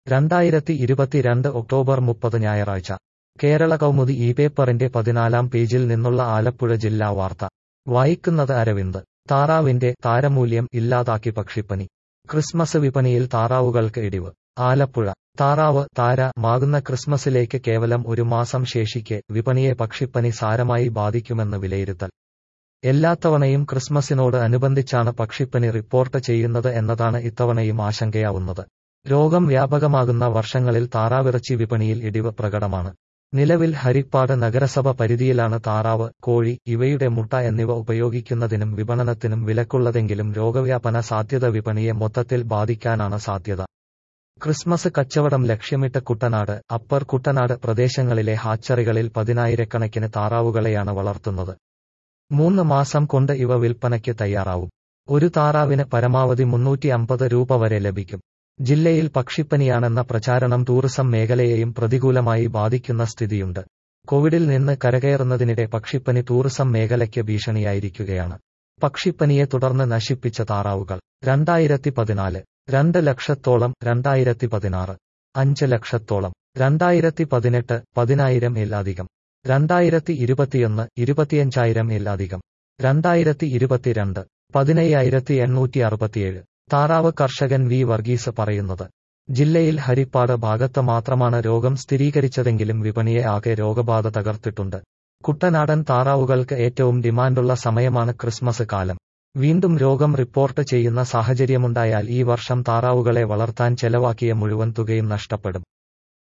രണ്ടായിരത്തി ഇരുപത്തിരണ്ട് ഒക്ടോബർ മുപ്പത് ഞായറാഴ്ച കേരള കൗമുദി ഈ പേപ്പറിന്റെ പതിനാലാം പേജിൽ നിന്നുള്ള ആലപ്പുഴ ജില്ലാ വാർത്ത വായിക്കുന്നത് അരവിന്ദ് താറാവിന്റെ താരമൂല്യം ഇല്ലാതാക്കി പക്ഷിപ്പനി ക്രിസ്മസ് വിപണിയിൽ താറാവുകൾക്ക് ഇടിവ് ആലപ്പുഴ താറാവ് താര മാകുന്ന ക്രിസ്മസിലേക്ക് കേവലം ഒരു മാസം ശേഷിക്കെ വിപണിയെ പക്ഷിപ്പനി സാരമായി ബാധിക്കുമെന്ന് വിലയിരുത്തൽ എല്ലാത്തവണയും ക്രിസ്മസിനോട് അനുബന്ധിച്ചാണ് പക്ഷിപ്പനി റിപ്പോർട്ട് ചെയ്യുന്നത് എന്നതാണ് ഇത്തവണയും ആശങ്കയാവുന്നത് രോഗം വ്യാപകമാകുന്ന വർഷങ്ങളിൽ താറാവിറച്ചി വിപണിയിൽ ഇടിവ് പ്രകടമാണ് നിലവിൽ ഹരിപ്പാട് നഗരസഭ പരിധിയിലാണ് താറാവ് കോഴി ഇവയുടെ മുട്ട എന്നിവ ഉപയോഗിക്കുന്നതിനും വിപണനത്തിനും വിലക്കുള്ളതെങ്കിലും രോഗവ്യാപന സാധ്യത വിപണിയെ മൊത്തത്തിൽ ബാധിക്കാനാണ് സാധ്യത ക്രിസ്മസ് കച്ചവടം ലക്ഷ്യമിട്ട് കുട്ടനാട് അപ്പർ കുട്ടനാട് പ്രദേശങ്ങളിലെ ഹാച്ചറികളിൽ പതിനായിരക്കണക്കിന് താറാവുകളെയാണ് വളർത്തുന്നത് മൂന്ന് മാസം കൊണ്ട് ഇവ വിൽപ്പനയ്ക്ക് തയ്യാറാവും ഒരു താറാവിന് പരമാവധി മുന്നൂറ്റി അമ്പത് രൂപ വരെ ലഭിക്കും ജില്ലയിൽ പക്ഷിപ്പനിയാണെന്ന പ്രചാരണം ടൂറിസം മേഖലയെയും പ്രതികൂലമായി ബാധിക്കുന്ന സ്ഥിതിയുണ്ട് കോവിഡിൽ നിന്ന് കരകയറുന്നതിനിടെ പക്ഷിപ്പനി ടൂറിസം മേഖലയ്ക്ക് ഭീഷണിയായിരിക്കുകയാണ് പക്ഷിപ്പനിയെ തുടർന്ന് നശിപ്പിച്ച താറാവുകൾ രണ്ടായിരത്തി പതിനാല് രണ്ട് ലക്ഷത്തോളം രണ്ടായിരത്തി പതിനാറ് അഞ്ച് ലക്ഷത്തോളം രണ്ടായിരത്തി പതിനെട്ട് പതിനായിരം ഇൽ അധികം രണ്ടായിരത്തി ഇരുപത്തിയൊന്ന് ഇരുപത്തിയഞ്ചായിരം ഇൽ അധികം രണ്ടായിരത്തി ഇരുപത്തിരണ്ട് പതിനയ്യായിരത്തി എണ്ണൂറ്റി അറുപത്തിയേഴ് താറാവ് കർഷകൻ വി വർഗീസ് പറയുന്നത് ജില്ലയിൽ ഹരിപ്പാട് ഭാഗത്ത് മാത്രമാണ് രോഗം സ്ഥിരീകരിച്ചതെങ്കിലും വിപണിയെ ആകെ രോഗബാധ തകർത്തിട്ടുണ്ട് കുട്ടനാടൻ താറാവുകൾക്ക് ഏറ്റവും ഡിമാൻഡുള്ള സമയമാണ് ക്രിസ്മസ് കാലം വീണ്ടും രോഗം റിപ്പോർട്ട് ചെയ്യുന്ന സാഹചര്യമുണ്ടായാൽ ഈ വർഷം താറാവുകളെ വളർത്താൻ ചെലവാക്കിയ മുഴുവൻ തുകയും നഷ്ടപ്പെടും